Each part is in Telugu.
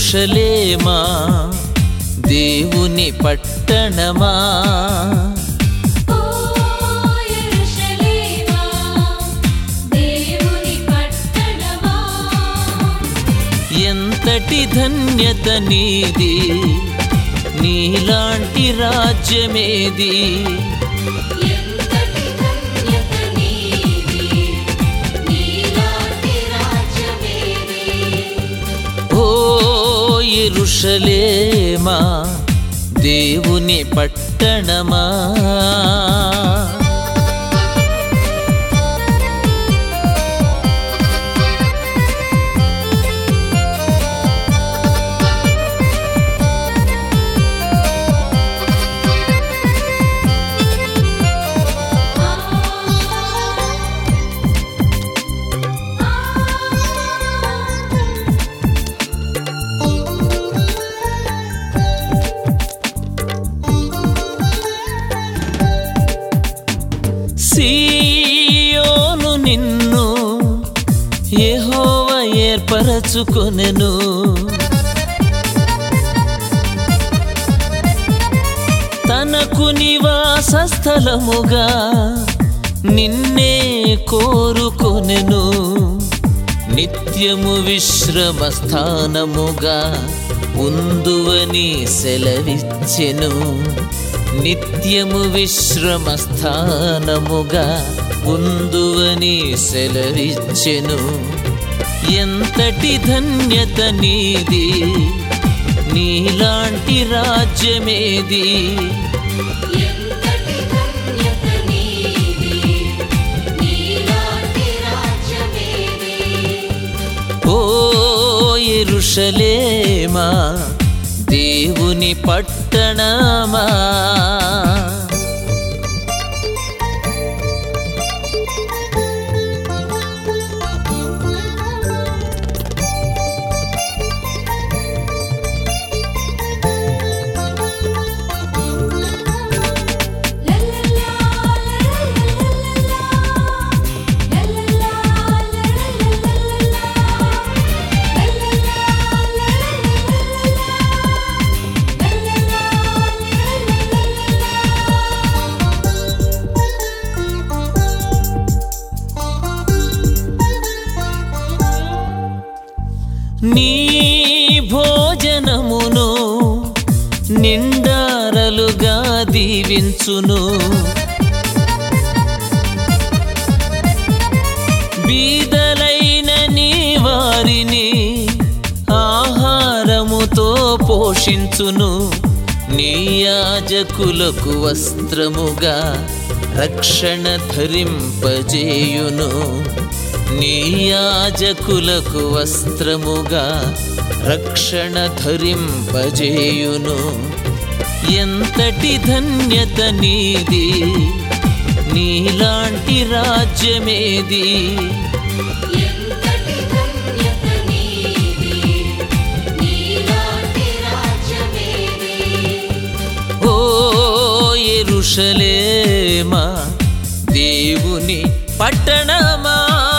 ఎరుషలేమా దేవుని పట్టణమా ఓ యెరూషలేమా దేవుని పట్టణమా ఎంతటి ధన్యత నీది నీలాంటి రాజ్యమేది ఎంతటి ధన్యత నీది నీలాంటి రాజ్యమేది ఓ ఎరుషలేమా దేవుని పట్టణమా సీయోను నిన్ను యెహోవ ఏర్పరచుకొనెను తనకు నివాస స్థలముగా నిన్నే కోరుకొనెను నిత్యము విశ్రమ స్థానముగా ఉందువని సెలవిచ్చెను నిత్యము విశ్రమ స్థానముగా ఉందువని సెలవిచ్చెను ఎంతటి ధన్యత నీది నీలాంటి రాజ్యమేది ఎంతటి ధన్యత నీది నీలాంటి రాజ్యమేది ఓ ఎరుషలేమా దేవుని పట్టణమా లల్లలా లల్లలా నీ భోజనమును నిండారలుగా దీవించును బీదలైన నీ వారిని ఆహారముతో పోషించును నీ యాజకులకు వస్త్రముగా రక్షణ ధరింపజేయును నీ యాజకులకు వస్త్రముగా రక్షణ ధరింపజేయును ఎంతటి ధన్యత నీది నీలాంటి రాజ్యమేది ఎంతటి ధన్యత నీది నీలాంటి రాజ్యమేది ఓ ఎరుషలేమా దేవుని పట్టణమా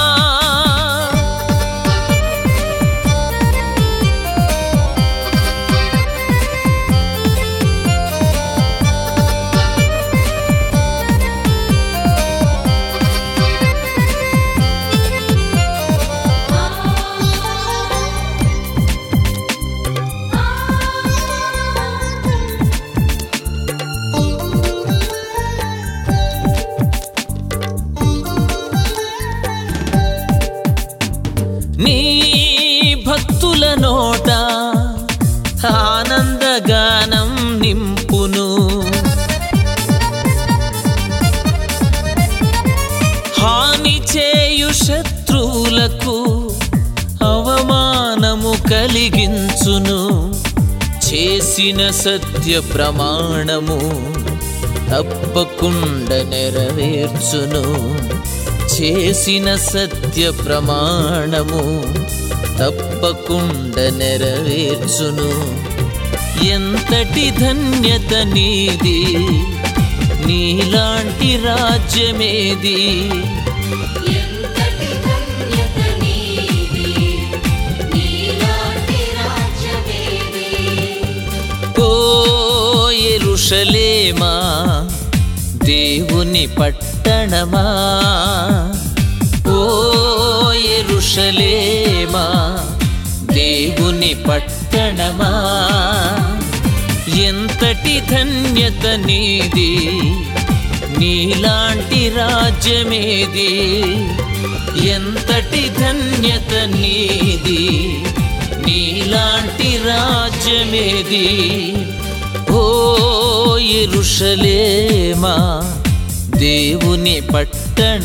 నీ భక్తుల నోట ఆనందగానం నింపును హాని చేయు శత్రువులకు అవమానము కలిగించును చేసిన సత్య ప్రమాణము తప్పకుండ నెరవేర్చును చేసిన సత్య ప్రమాణము తప్పకుండ నెరవేర్చును ఎంతటి ధన్యత నీది నీలాంటి రాజ్యమేది ఎంతటి ధన్యత నీది నీలాంటి రాజ్యమేది ఎరుషలేమా దేవుని పట్టణమా ఓ ఎరుషలేమా దేవుని పట్టణమా ఎంతటి ధన్యత నీది నీలాంటి రాజ్యమేది ఎంతటి ధన్యత నీది నీలాంటి రాజ్యమేది ఓ ఎరుషలేమా దేవుని పట్టణమా